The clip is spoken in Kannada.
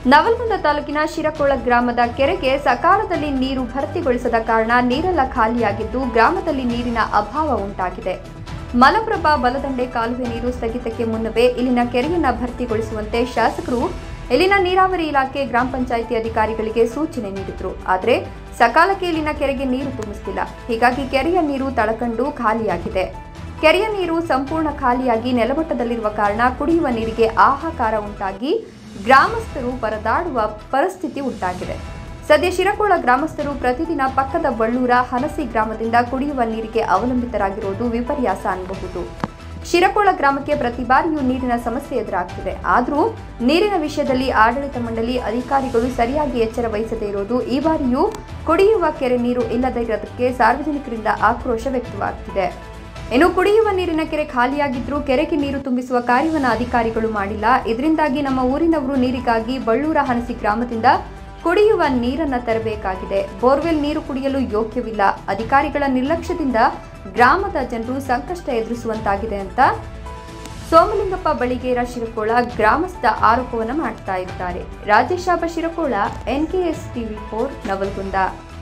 ನವಲಗುಂದ ತಾಲೂಕಿನ ಶಿರಕೋಳ ಗ್ರಾಮದ ಕೆರೆಗೆ ಸಕಾಲದಲ್ಲಿ ನೀರು ಭರ್ತಿಗೊಳಿಸದ ಕಾರಣ ನೀರೆಲ್ಲ ಖಾಲಿಯಾಗಿದ್ದು ಗ್ರಾಮದಲ್ಲಿ ನೀರಿನ ಅಭಾವ ಉಂಟಾಗಿದೆ ಮಲಪ್ರಭಾ ಬಲದಂಡೆ ಕಾಲುವೆ ನೀರು ಸ್ಥಗಿತಕ್ಕೆ ಮುನ್ನವೇ ಇಲ್ಲಿನ ಕೆರೆಯನ್ನ ಭರ್ತಿಗೊಳಿಸುವಂತೆ ಶಾಸಕರು ಇಲ್ಲಿನ ನೀರಾವರಿ ಇಲಾಖೆ ಗ್ರಾಮ ಪಂಚಾಯಿತಿ ಅಧಿಕಾರಿಗಳಿಗೆ ಸೂಚನೆ ನೀಡಿದ್ರು ಆದರೆ ಸಕಾಲಕ್ಕೆ ಇಲ್ಲಿನ ಕೆರೆಗೆ ನೀರು ತುಂಬಿಸ್ತಿಲ್ಲ ಹೀಗಾಗಿ ಕೆರೆಯ ನೀರು ತಳಕಂಡು ಖಾಲಿಯಾಗಿದೆ ಕೆರೆಯ ನೀರು ಸಂಪೂರ್ಣ ಖಾಲಿಯಾಗಿ ನೆಲಮಟ್ಟದಲ್ಲಿರುವ ಕಾರಣ ಕುಡಿಯುವ ನೀರಿಗೆ ಹಾಹಾಕಾರ ಉಂಟಾಗಿ ಗ್ರಾಮಸ್ಥರು ಪರದಾಡುವ ಪರಿಸ್ಥಿತಿ ಉಂಟಾಗಿದೆ ಸದ್ಯ ಶಿರಕೋಳ ಗ್ರಾಮಸ್ಥರು ಪ್ರತಿದಿನ ಪಕ್ಕದ ಬಳ್ಳೂರ ಹನಸಿ ಗ್ರಾಮದಿಂದ ಕುಡಿಯುವ ನೀರಿಗೆ ಅವಲಂಬಿತರಾಗಿರುವುದು ವಿಪರ್ಯಾಸ ಅನ್ನಬಹುದು ಶಿರಕೋಳ ಗ್ರಾಮಕ್ಕೆ ಪ್ರತಿ ಬಾರಿಯೂ ನೀರಿನ ಸಮಸ್ಯೆ ಎದುರಾಗ್ತಿದೆ ಆದರೂ ನೀರಿನ ವಿಷಯದಲ್ಲಿ ಆಡಳಿತ ಮಂಡಳಿ ಅಧಿಕಾರಿಗಳು ಸರಿಯಾಗಿ ಎಚ್ಚರ ವಹಿಸದೇ ಇರೋದು ಈ ಬಾರಿಯೂ ಕುಡಿಯುವ ಕೆರೆ ನೀರು ಇಲ್ಲದೇ ಇರೋದಕ್ಕೆ ಸಾರ್ವಜನಿಕರಿಂದ ಆಕ್ರೋಶ ವ್ಯಕ್ತವಾಗ್ತಿದೆ ಇನ್ನು ಕುಡಿಯುವ ನೀರಿನ ಕೆರೆ ಖಾಲಿಯಾಗಿದ್ರೂ ಕೆರೆಗೆ ನೀರು ತುಂಬಿಸುವ ಕಾರ್ಯವನ್ನು ಅಧಿಕಾರಿಗಳು ಮಾಡಿಲ್ಲ ಇದರಿಂದಾಗಿ ನಮ್ಮ ಊರಿನವರು ನೀರಿಗಾಗಿ ಬಳ್ಳೂರ ಹನಸಿ ಗ್ರಾಮದಿಂದ ಕುಡಿಯುವ ನೀರನ್ನ ತರಬೇಕಾಗಿದೆ ಬೋರ್ವೆಲ್ ನೀರು ಕುಡಿಯಲು ಯೋಗ್ಯವಿಲ್ಲ ಅಧಿಕಾರಿಗಳ ನಿರ್ಲಕ್ಷ್ಯದಿಂದ ಗ್ರಾಮದ ಜನರು ಸಂಕಷ್ಟ ಎದುರಿಸುವಂತಾಗಿದೆ ಅಂತ ಸೋಮಲಿಂಗಪ್ಪ ಬಳಿಗೇರ ಶಿರಕೋಳ ಗ್ರಾಮಸ್ಥ ಆರೋಪವನ್ನು ಮಾಡ್ತಾ ಇದ್ದಾರೆ Rajesab Shirakola NKS TV four Navalgund